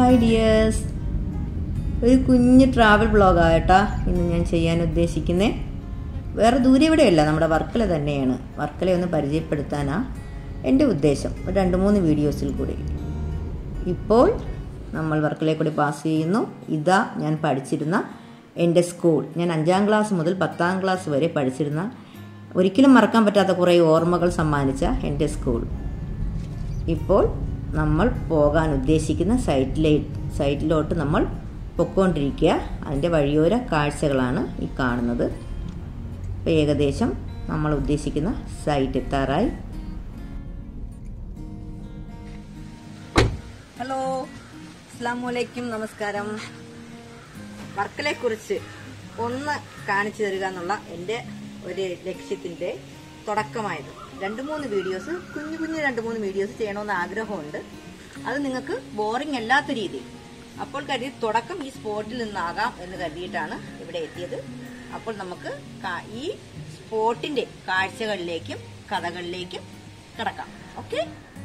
Hi dears ഒരു കുഞ്ഞ് travel ബ്ലോഗായിട്ടാ ഇന്ന് ഞാൻ ചെയ്യാൻ ഉദ്ദേശിക്കുന്നത് വേറെ ദൂരെ ഇവിടെയല്ല നമ്മുടെ വർക്കല തന്നെയാണ് വർക്കല ഒന്ന് പരിചയപ്പെടുത്താനാ എൻ്റെ ഉദ്ദേശം ഒരു രണ്ട് മൂന്ന് വീഡിയോസിൽ കൂടി ഇപ്പോൾ നമ്മൾ വർക്കലയെ കൂടി പാസ് ചെയ്യുന്നു ഇതാ ഞാൻ പഠിച്ചിരുന്ന എൻ്റെ സ്കൂൾ ഞാൻ അഞ്ചാം ക്ലാസ് മുതൽ പത്താം ക്ലാസ് വരെ പഠിച്ചിരുന്ന ഒരിക്കലും മറക്കാൻ പറ്റാത്ത കുറേ ഓർമ്മകൾ സമ്മാനിച്ച എൻ്റെ സ്കൂൾ ഇപ്പോൾ നമ്മൾ പോകാൻ ഉദ്ദേശിക്കുന്ന സൈറ്റിലെ സൈറ്റിലോട്ട് നമ്മൾ പൊക്കോണ്ടിരിക്കുക അതിൻ്റെ വഴിയോര കാഴ്ചകളാണ് ഈ കാണുന്നത് ഇപ്പോൾ ഏകദേശം നമ്മൾ ഉദ്ദേശിക്കുന്ന സൈറ്റ് എത്താറായി ഹലോ അസ്സാം വലൈക്കും നമസ്കാരം വർക്കലെ കുറിച്ച് ഒന്ന് കാണിച്ചു തരിക എന്നുള്ള എൻ്റെ ഒരു ലക്ഷ്യത്തിൻ്റെ തുടക്കമായത് രണ്ട് മൂന്ന് വീഡിയോസ് കുഞ്ഞു കുഞ്ഞു രണ്ട് മൂന്ന് വീഡിയോസ് ചെയ്യണമെന്ന് ആഗ്രഹമുണ്ട് അത് നിങ്ങൾക്ക് ബോറിംഗ് അല്ലാത്ത രീതിയിൽ അപ്പോൾ കരുതി തുടക്കം ഈ സ്പോട്ടിൽ നിന്നാകാം എന്ന് കരുതിയിട്ടാണ് ഇവിടെ എത്തിയത് അപ്പോൾ നമുക്ക് കാ- ഈ സ്പോട്ടിന്റെ കാഴ്ചകളിലേക്കും കഥകളിലേക്കും കിടക്കാം ഓക്കെ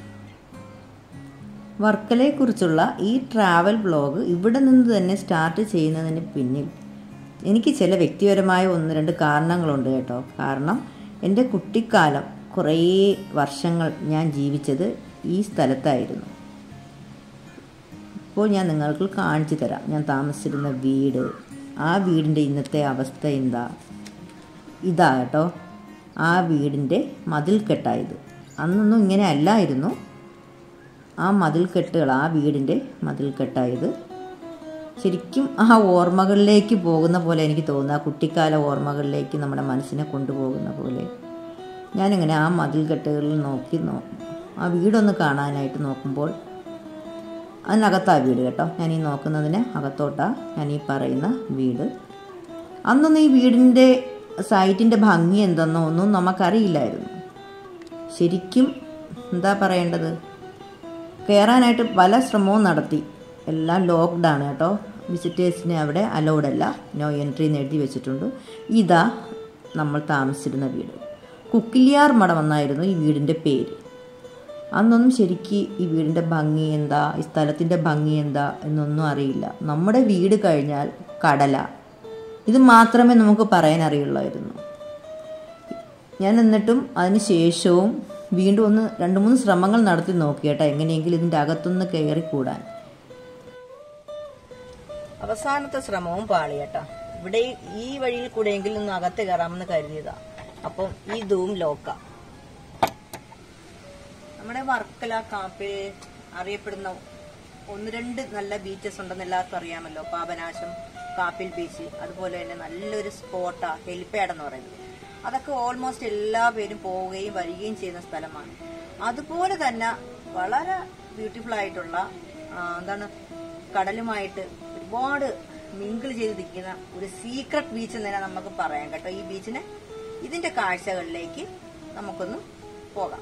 വർക്കലയെക്കുറിച്ചുള്ള ഈ ട്രാവൽ ബ്ലോഗ് ഇവിടെ നിന്ന് തന്നെ സ്റ്റാർട്ട് ചെയ്യുന്നതിന് പിന്നിൽ എനിക്ക് ചില വ്യക്തിപരമായ ഒന്ന് രണ്ട് കാരണങ്ങളുണ്ട് കേട്ടോ കാരണം എൻ്റെ കുട്ടിക്കാലം കുറേ വർഷങ്ങൾ ഞാൻ ജീവിച്ചത് ഈ സ്ഥലത്തായിരുന്നു ഇപ്പോൾ ഞാൻ നിങ്ങൾക്ക് കാണിച്ചു തരാം ഞാൻ താമസിച്ചിരുന്ന വീട് ആ വീടിൻ്റെ ഇന്നത്തെ അവസ്ഥ എന്താ ഇതാ കേട്ടോ ആ വീടിൻ്റെ മതിൽക്കെട്ടായത് അന്നൊന്നും ഇങ്ങനെ അല്ലായിരുന്നു ആ മതിൽക്കെട്ടുകൾ ആ വീടിൻ്റെ മതിൽക്കെട്ടായത് ശരിക്കും ആ ഓർമ്മകളിലേക്ക് പോകുന്ന പോലെ എനിക്ക് തോന്നുന്നു ആ കുട്ടിക്കാല ഓർമ്മകളിലേക്ക് നമ്മുടെ മനസ്സിനെ കൊണ്ടുപോകുന്ന പോലെ ഞാനിങ്ങനെ ആ മതിൽക്കെട്ടുകളിൽ നോക്കി നോ ആ വീടൊന്ന് കാണാനായിട്ട് നോക്കുമ്പോൾ അതിനകത്താ വീട് കേട്ടോ ഞാൻ ഈ നോക്കുന്നതിന് അകത്തോട്ടാ ഞാൻ ഈ പറയുന്ന വീട് അന്നൊന്നും ഈ വീടിൻ്റെ സൈറ്റിൻ്റെ ഭംഗി എന്തെന്നോ ഒന്നും നമുക്കറിയില്ലായിരുന്നു ശരിക്കും എന്താ പറയേണ്ടത് കയറാനായിട്ട് പല ശ്രമവും നടത്തി എല്ലാം ലോക്ക്ഡ് ആണ് കേട്ടോ വിസിറ്റേഴ്സിനെ അവിടെ അലൗഡ് അല്ല നോ എൻട്രി എന്ന് എഴുതി വെച്ചിട്ടുണ്ട് ഇതാ നമ്മൾ താമസിച്ചിരുന്ന വീട് കുക്കിലിയാർ മഠം എന്നായിരുന്നു ഈ വീടിൻ്റെ പേര് അന്നൊന്നും ശരിക്ക് ഈ വീടിൻ്റെ ഭംഗി എന്താ ഈ സ്ഥലത്തിൻ്റെ ഭംഗി എന്താ എന്നൊന്നും അറിയില്ല നമ്മുടെ വീട് കഴിഞ്ഞാൽ കടല ഇത് മാത്രമേ നമുക്ക് പറയാൻ അറിയുള്ളായിരുന്നു ഞാൻ എന്നിട്ടും അതിന് ശേഷവും വീണ്ടും ഒന്ന് രണ്ട് മൂന്ന് ശ്രമങ്ങൾ നടത്തി നോക്കി കേട്ടോ എങ്ങനെയെങ്കിലും ഇതിൻ്റെ അകത്തൊന്ന് കയറിക്കൂടാൻ അവസാനത്തെ ശ്രമവും പാളി കേട്ടോ ഇവിടെ ഈ വഴിയിൽ കൂടെയെങ്കിലും ഒന്ന് അകത്ത് കയറാമെന്ന് കരുതിയതാ അപ്പം ഇതും ലോക്ക നമ്മുടെ വർക്കല കാപ്പിൽ അറിയപ്പെടുന്ന ഒന്ന് രണ്ട് നല്ല ബീച്ചസ് ഉണ്ടെന്ന് എല്ലാവർക്കും അറിയാമല്ലോ പാപനാശം കാപ്പിൽ ബീച്ച് അതുപോലെ തന്നെ നല്ലൊരു സ്പോട്ടാ ഹെലിപ്പാഡ് എന്ന് പറയുന്നത് അതൊക്കെ ഓൾമോസ്റ്റ് എല്ലാ പേരും പോവുകയും വരികയും ചെയ്യുന്ന സ്ഥലമാണ് അതുപോലെ തന്നെ വളരെ ബ്യൂട്ടിഫുൾ ആയിട്ടുള്ള ആ, എന്താണ് കടലുമായിട്ട് ഒരുപാട് മിങ്കിൾ ചെയ്ത് നിൽക്കുന്ന ഒരു സീക്രട്ട് ബീച്ച് എന്ന് തന്നെ നമുക്ക് പറയാം കേട്ടോ ഈ ബീച്ചിന് ഇതിന്റെ കാഴ്ചകളിലേക്ക് നമുക്കൊന്ന് പോകാം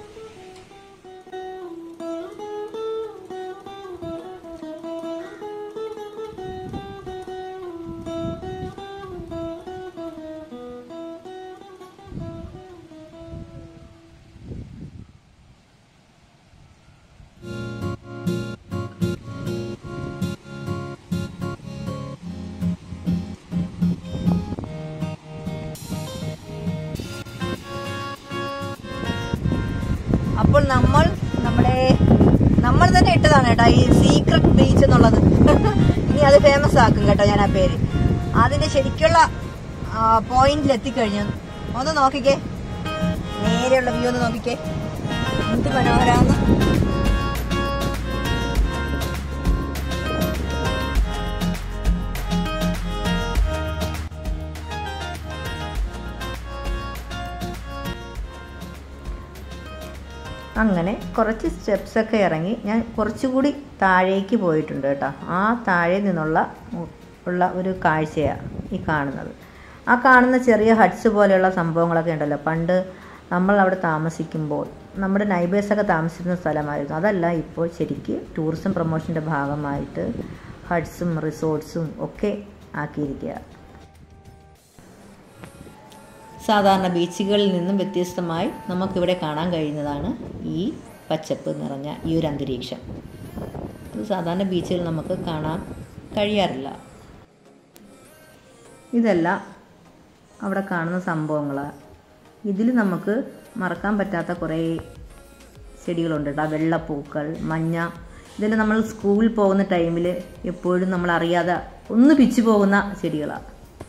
അപ്പോൾ നമ്മൾ നമ്മുടെ നമ്മൾ തന്നെ ഇട്ടതാണ് കേട്ടോ ഈ സീക്രട്ട് ബീച്ച് എന്നുള്ളത് ഇനി അത് ഫേമസ് ആക്കും കേട്ടോ ഞാൻ ആ പേര് അതിന്റെ ശരിക്കുള്ള പോയിന്റിൽ എത്തിക്കഴിഞ്ഞു ഒന്ന് നോക്കിക്കേ നേരെയുള്ള വ്യൂ ഒന്ന് നോക്കിക്കേ എന്ത് മനോഹരാന്ന് അങ്ങനെ കുറച്ച് സ്റ്റെപ്സൊക്കെ ഇറങ്ങി ഞാൻ കുറച്ചുകൂടി താഴേക്ക് പോയിട്ടുണ്ട് കേട്ടോ ആ താഴെ നിന്നുള്ള ഉ- ഉള്ള ഒരു കാഴ്ചയാണ് ഈ കാണുന്നത് ആ കാണുന്ന ചെറിയ ഹട്ട്സ് പോലെയുള്ള സംഭവങ്ങളൊക്കെ ഉണ്ടല്ലോ പണ്ട് നമ്മൾ അവിടെ താമസിക്കുമ്പോൾ നമ്മുടെ നൈബേഴ്സൊക്കെ താമസിക്കുന്ന സ്ഥലമായിരുന്നു അതല്ല ഇപ്പോൾ ശരിക്ക് ടൂറിസം പ്രൊമോഷൻ്റെ ഭാഗമായിട്ട് ഹട്ട്സും റിസോർട്ട്സും ഒക്കെ ആക്കിയിരിക്കുക സാധാരണ ബീച്ചുകളിൽ നിന്നും വ്യത്യസ്തമായി നമുക്കിവിടെ കാണാൻ കഴിയുന്നതാണ് ഈ പച്ചപ്പ് നിറഞ്ഞ ഈ ഒരു അന്തരീക്ഷം അത് സാധാരണ ബീച്ചുകൾ നമുക്ക് കാണാൻ കഴിയാറില്ല ഇതെല്ലാം അവിടെ കാണുന്ന സംഭവങ്ങളാണ് ഇതിൽ നമുക്ക് മറക്കാൻ പറ്റാത്ത കുറേ ചെടികളുണ്ട് കേട്ടോ വെള്ളപ്പൂക്കൾ മഞ്ഞ ഇതെല്ലാം നമ്മൾ സ്കൂളിൽ പോകുന്ന ടൈമിൽ എപ്പോഴും നമ്മൾ അറിയാതെ ഒന്ന് പിച്ചു പോകുന്ന ചെടികളാണ്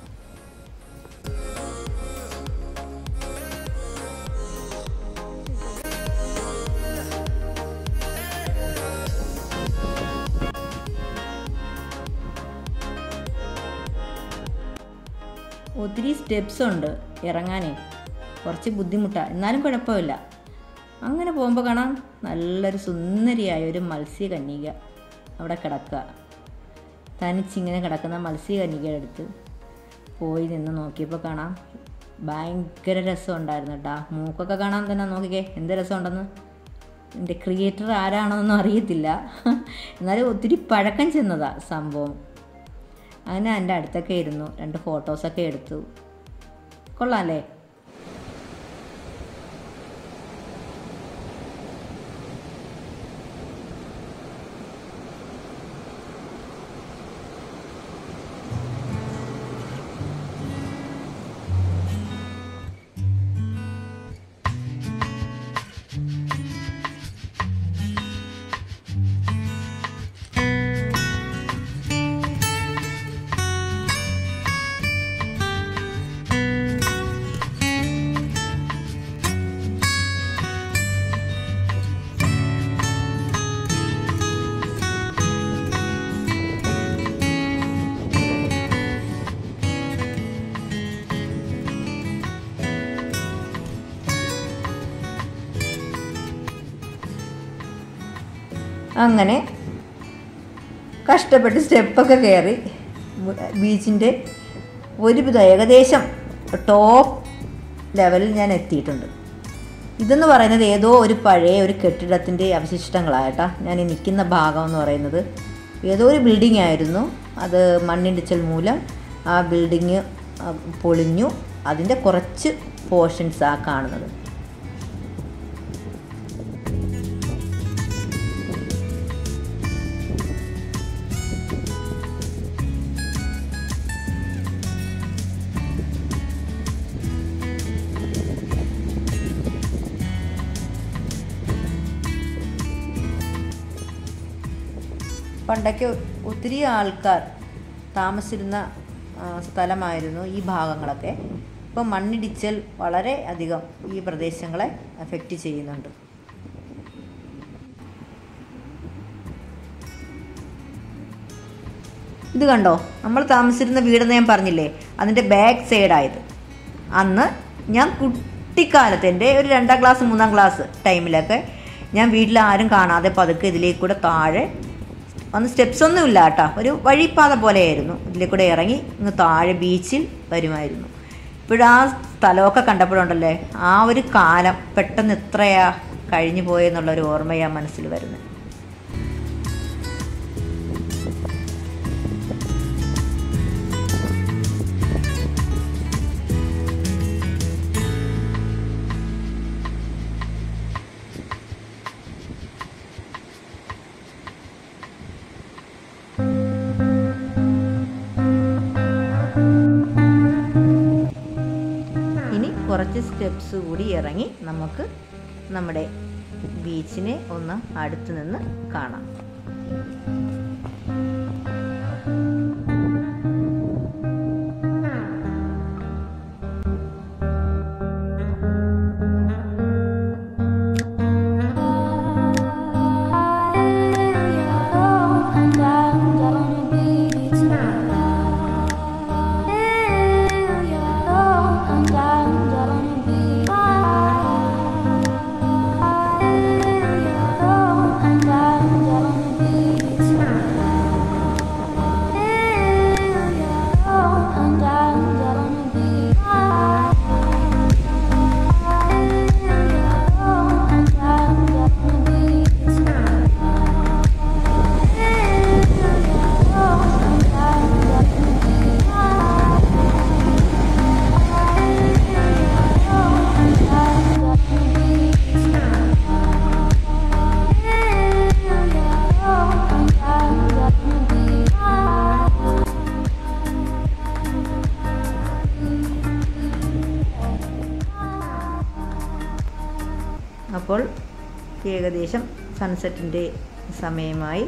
ഒത്തിരി സ്റ്റെപ്സ് ഉണ്ട് ഇറങ്ങാനേ കുറച്ച് ബുദ്ധിമുട്ടാണ് എന്നാലും കുഴപ്പമില്ല അങ്ങനെ പോകുമ്പോൾ കാണാം നല്ലൊരു സുന്ദരിയായ ഒരു മത്സ്യകന്യക അവിടെ കിടക്കുക തനിച്ചിങ്ങനെ കിടക്കുന്ന മത്സ്യകന്യകയുടെ അടുത്ത് പോയി നിന്ന് നോക്കിയപ്പോൾ കാണാം ഭയങ്കര രസമുണ്ടായിരുന്നു കേട്ടോ മൂക്കൊക്കെ കാണാൻ തന്നെ നോക്കിക്കേ എന്ത് രസമുണ്ടെന്ന് എൻ്റെ ക്രിയേറ്റർ ആരാണെന്നൊന്നും അറിയത്തില്ല എന്നാലും ഒത്തിരി പഴക്കം ചെന്നതാ സംഭവം അങ്ങനെ എൻ്റെ അടുത്തൊക്കെ ഇരുന്നു രണ്ട് ഫോട്ടോസൊക്കെ എടുത്തു കൊള്ളാമല്ലേ അങ്ങനെ കഷ്ടപ്പെട്ട് സ്റ്റെപ്പൊക്കെ കയറി ബീച്ചിൻ്റെ ഒരുവിധം ഏകദേശം ടോപ്പ് ലെവലിൽ ഞാൻ എത്തിയിട്ടുണ്ട് ഇതെന്ന് പറയുന്നത് ഏതോ ഒരു പഴയ ഒരു കെട്ടിടത്തിൻ്റെ അവശിഷ്ടങ്ങളായിട്ടാ ഞാൻ ഈ നിൽക്കുന്ന ഭാഗം എന്ന് പറയുന്നത് ഏതോ ഒരു ബിൽഡിംഗ് ആയിരുന്നു അത് മണ്ണിടിച്ചൽ മൂലം ആ ബിൽഡിങ് പൊളിഞ്ഞു അതിൻ്റെ കുറച്ച് പോർഷൻസ് ആ കാണുന്നത് പണ്ടൊക്കെ ഒത്തിരി ആൾക്കാർ താമസിച്ചിരുന്ന ആ, സ്ഥലമായിരുന്നു ഈ ഭാഗങ്ങളൊക്കെ ഇപ്പം മണ്ണിടിച്ചൽ വളരെ അധികം ഈ പ്രദേശങ്ങളെ അഫക്റ്റ് ചെയ്യുന്നുണ്ട് ഇത് കണ്ടോ നമ്മൾ താമസിച്ചിരുന്ന വീടെന്ന് ഞാൻ പറഞ്ഞില്ലേ അതിൻ്റെ ബാക്ക് സൈഡായത് അന്ന് ഞാൻ കുട്ടിക്കാലത്ത് എൻ്റെ ഒരു രണ്ടാം ക്ലാസ് മൂന്നാം ക്ലാസ് ടൈമിലൊക്കെ ഞാൻ വീട്ടിൽ ആരും കാണാതെ പതുക്കെ ഇതിലേക്ക് കൂടെ താഴെ അന്ന് സ്റ്റെപ്സ് ഒന്നും ഇല്ല കേട്ടോ ഒരു വഴിപ്പാത പോലെയായിരുന്നു ഇതിലെ കൂടെ ഇറങ്ങി ഇങ്ങ് താഴെ ബീച്ചിൽ വരുമായിരുന്നു ഇപ്പോഴാ സ്ഥലമൊക്കെ കണ്ടപ്പോഴുണ്ടല്ലേ ആ ഒരു കാലം പെട്ടെന്ന് എത്രയാ കഴിഞ്ഞു പോയെന്നുള്ളൊരു ഓർമ്മയാ മനസ്സിൽ വരുന്നത് ഇനി കുറച്ച് സ്റ്റെപ്സ് കൂടി ഇറങ്ങി നമുക്ക് നമ്മുടെ ബീച്ചിനെ ഒന്ന് അടുത്ത് നിന്ന് കാണാം And I'm gonna be tonight. And I'm gonna be And I'm gonna be ഏകദേശം സൺസെറ്റിൻ്റെ സമയമായി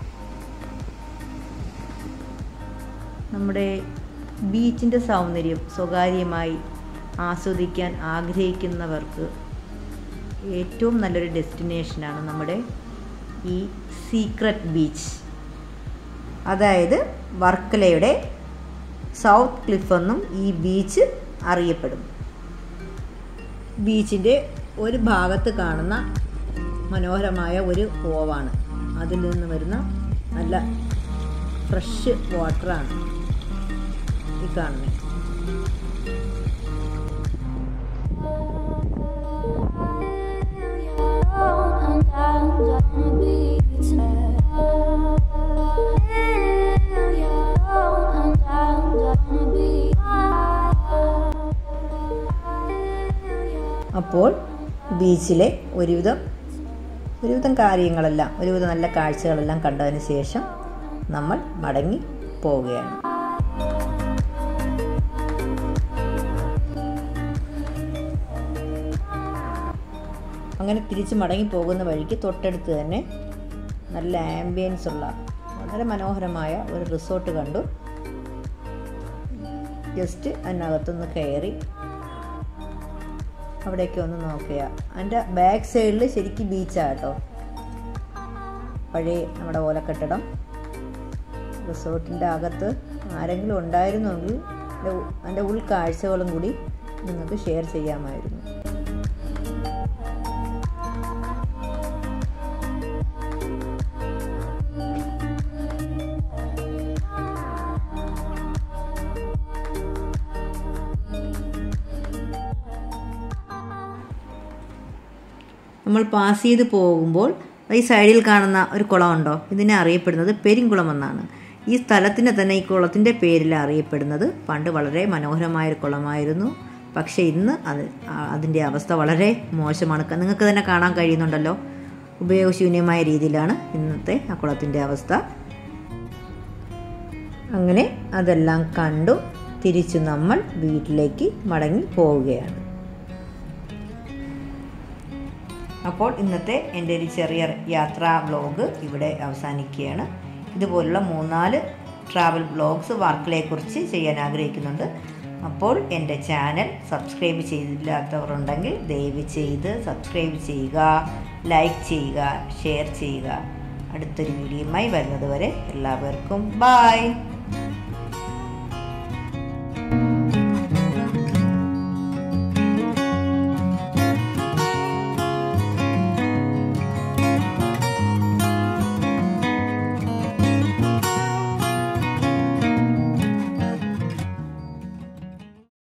നമ്മുടെ ബീച്ചിൻ്റെ സൗന്ദര്യം സ്വകാര്യമായി ആസ്വദിക്കാൻ ആഗ്രഹിക്കുന്നവർക്ക് ഏറ്റവും നല്ലൊരു ഡെസ്റ്റിനേഷനാണ് നമ്മുടെ ഈ സീക്രട്ട് ബീച്ച് അതായത് വർക്കലയുടെ സൗത്ത് ക്ലിഫ് എന്നും ഈ ബീച്ച് അറിയപ്പെടും ബീച്ചിൻ്റെ ഒരു ഭാഗത്ത് കാണുന്ന മനോഹരമായ ഒരു ഓവാണ് അതിൽ നിന്ന് വരുന്ന നല്ല ഫ്രഷ് വാട്ടറാണ് ഈ കാണുന്നത് And I'm gonna be tonight. And I'm gonna be അപ്പോൾ ബീച്ചിലെ ഒരുവിധം ഒരുവിധം കാര്യങ്ങളെല്ലാം ഒരുവിധം നല്ല കാഴ്ചകളെല്ലാം കണ്ടതിന് ശേഷം നമ്മൾ മടങ്ങി പോവുകയാണ് അങ്ങനെ തിരിച്ച് മടങ്ങി പോകുന്ന വഴിക്ക് തൊട്ടടുത്ത് തന്നെ നല്ല ആംബിയൻസ് ഉള്ള വളരെ മനോഹരമായ ഒരു റിസോർട്ട് കണ്ടു ജസ്റ്റ് അതിനകത്തൊന്ന് കയറി അവിടെയൊക്കെ ഒന്ന് നോക്കുക അതിൻ്റെ ബാക്ക് സൈഡിൽ ശരിക്കും ബീച്ചാണ് കേട്ടോ പഴയ നമ്മുടെ ഓലക്കെട്ടിടം റിസോർട്ടിൻ്റെ അകത്ത് ആരെങ്കിലും ഉണ്ടായിരുന്നെങ്കിൽ അതിൻ്റെ ഉ- അതിൻ്റെ ഉൾക്കാഴ്ചകളും കൂടി നിങ്ങൾക്ക് ഷെയർ ചെയ്യാമായിരുന്നു നമ്മൾ പാസ് ചെയ്ത് പോകുമ്പോൾ ഈ സൈഡിൽ കാണുന്ന ഒരു കുളമുണ്ടോ ഇതിനെ അറിയപ്പെടുന്നത് പെരിങ്കുളം എന്നാണ് ഈ സ്ഥലത്തിന് തന്നെ ഈ കുളത്തിൻ്റെ പേരിൽ അറിയപ്പെടുന്നത് പണ്ട് വളരെ മനോഹരമായൊരു കുളമായിരുന്നു പക്ഷേ ഇന്ന് അത് ആ- അതിൻ്റെ അവസ്ഥ വളരെ മോശമാണ് ക- നിങ്ങൾക്ക് തന്നെ കാണാൻ കഴിയുന്നുണ്ടല്ലോ ഉപയോഗശൂന്യമായ രീതിയിലാണ് ഇന്നത്തെ ആ കുളത്തിൻ്റെ അവസ്ഥ അങ്ങനെ അതെല്ലാം കണ്ടു തിരിച്ചു നമ്മൾ വീട്ടിലേക്ക് മടങ്ങി പോവുകയാണ് അപ്പോൾ ഇന്നത്തെ എൻ്റെ ഒരു ചെറിയ യാത്രാ വ്ലോഗ് ഇവിടെ അവസാനിക്കുകയാണ് ഇതുപോലുള്ള മൂന്നാല് ട്രാവൽ വ്ലോഗ്സ് വർക്കിലെക്കുറിച്ച് ചെയ്യാൻ ആഗ്രഹിക്കുന്നുണ്ട് അപ്പോൾ എൻ്റെ ചാനൽ സബ്സ്ക്രൈബ് ചെയ്തില്ലാത്തവരുണ്ടെങ്കിൽ ദയവ് ചെയ്ത് സബ്സ്ക്രൈബ് ചെയ്യുക ലൈക്ക് ചെയ്യുക ഷെയർ ചെയ്യുക അടുത്തൊരു വീഡിയോയുമായി വരുന്നത് വരെ എല്ലാവർക്കും ബായ്